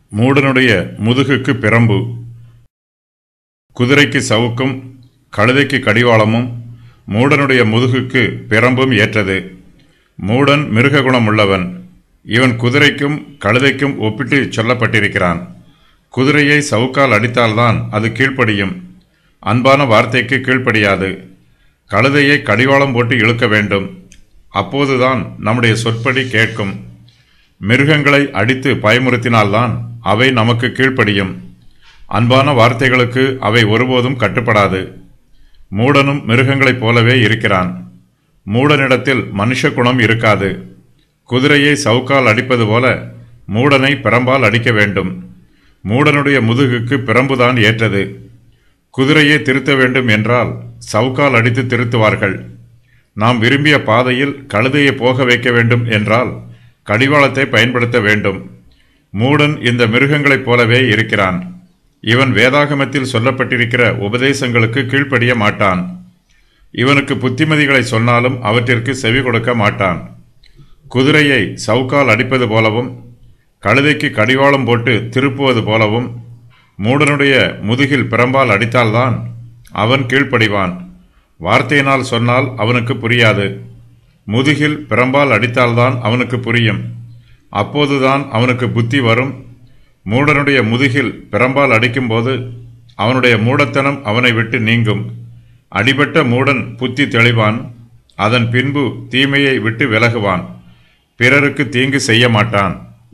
மூடனுடைய முதுகுக்கு பிரம்பு குதிரைக்கு சவுக்கும் கழுதைக்கு கடிவாளமும் மூடனுடைய முதுகுக்கு பிரம்பும் ஏற்றது மூடன் மிருக குணமுள்ளவன் இவன் குதிரைக்கும் கழுதைக்கும் ஒப்பிட்டு சொல்லப்பட்டிருக்கிறான் குதிரையை சவுக்கால் அடித்தால்தான் அது கீழ்ப்படியும் அன்பான வார்த்தைக்கு கீழ்ப்படியாது கழுதையை கடிவாளம் போட்டு இழுக்க வேண்டும் அப்போதுதான் நம்முடைய சொற்படி கேட்கும் மிருகங்களை அடித்து பயமுறுத்தினால்தான் அவை நமக்கு கீழ்ப்படியும் அன்பான வார்த்தைகளுக்கு அவை ஒருபோதும் கட்டுப்படாது மூடனும் மிருகங்களைப் போலவே இருக்கிறான் மூடனிடத்தில் மனுஷ குணம் இருக்காது குதிரையை சவுக்கால் அடிப்பது போல மூடனை பிரம்பால் அடிக்க வேண்டும் மூடனுடைய முதுகுக்கு பிரம்புதான் ஏற்றது குதிரையை திருத்த வேண்டும் என்றால் சவுக்கால் அடித்து திருத்துவார்கள் நாம் விரும்பிய பாதையில் கழுதையை போக வைக்க வேண்டும் என்றால் கடிவாளத்தை பயன்படுத்த வேண்டும் மூடன் இந்த மிருகங்களைப் போலவே இருக்கிறான் இவன் வேதாகமத்தில் சொல்லப்பட்டிருக்கிற உபதேசங்களுக்கு கீழ்ப்படிய மாட்டான் இவனுக்கு புத்திமதிகளை சொன்னாலும் அவற்றிற்கு செவி கொடுக்க மாட்டான் குதிரையை சவுக்கால் அடிப்பது போலவும் கழுதைக்கு கடிவாளம் போட்டு திருப்புவது போலவும் மூடனுடைய முதுகில் பிரம்பால் அடித்தால்தான் அவன் கீழ்ப்படிவான் வார்த்தையினால் சொன்னால் அவனுக்கு புரியாது முதுகில் பிரம்பால் அடித்தால்தான் அவனுக்கு புரியும் அப்போதுதான் அவனுக்கு புத்தி வரும் மூடனுடைய முதுகில் பிரம்பால் அடிக்கும்போது அவனுடைய மூடத்தனம் அவனை விட்டு நீங்கும் அடிபட்ட மூடன் புத்தி தெளிவான் அதன் பின்பு தீமையை விட்டு விலகுவான் பிறருக்கு தீங்கு செய்ய மாட்டான்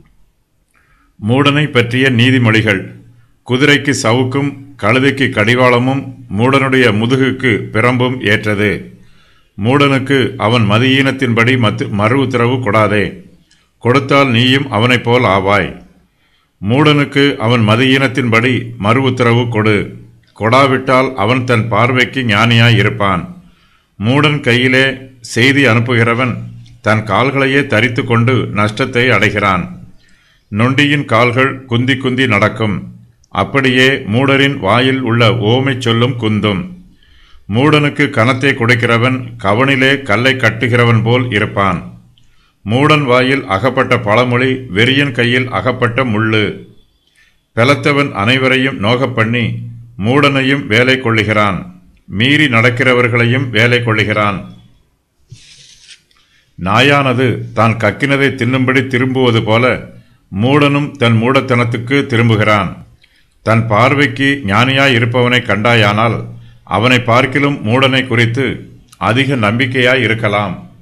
மூடனை பற்றிய நீதிமொழிகள் குதிரைக்கு சவுக்கும் கழுதைக்கு கடிவாளமும் மூடனுடைய முதுகுக்கு பிரம்பும் ஏற்றது மூடனுக்கு அவன் மதியீனத்தின்படி மத்து மறு உத்தரவு கொடாதே கொடுத்தால் நீயும் அவனைப் போல் ஆவாய் மூடனுக்கு அவன் மதியீனத்தின்படி மறு உத்தரவு கொடு கொடாவிட்டால் அவன் தன் பார்வைக்கு ஞானியாய் இருப்பான் மூடன் கையிலே செய்தி அனுப்புகிறவன் தன் கால்களையே தரித்து கொண்டு நஷ்டத்தை அடைகிறான் நொண்டியின் கால்கள் குந்தி குந்தி நடக்கும் அப்படியே மூடரின் வாயில் உள்ள ஓமை சொல்லும் குந்தும் மூடனுக்கு கனத்தை கொடுக்கிறவன் கவனிலே கல்லை கட்டுகிறவன் போல் இருப்பான் மூடன் வாயில் அகப்பட்ட பழமொழி வெறியன் கையில் அகப்பட்ட முள்ளு பெலத்தவன் அனைவரையும் நோகப் பண்ணி மூடனையும் வேலை கொள்ளுகிறான் மீறி நடக்கிறவர்களையும் வேலை கொள்ளுகிறான் நாயானது தான் கக்கினதை தின்னும்படி திரும்புவது போல மூடனும் தன் மூடத்தனத்துக்கு திரும்புகிறான் தன் பார்வைக்கு ஞானியாய் இருப்பவனை கண்டாயானால் அவனை பார்க்கிலும் மூடனை குறித்து அதிக நம்பிக்கையாய் இருக்கலாம்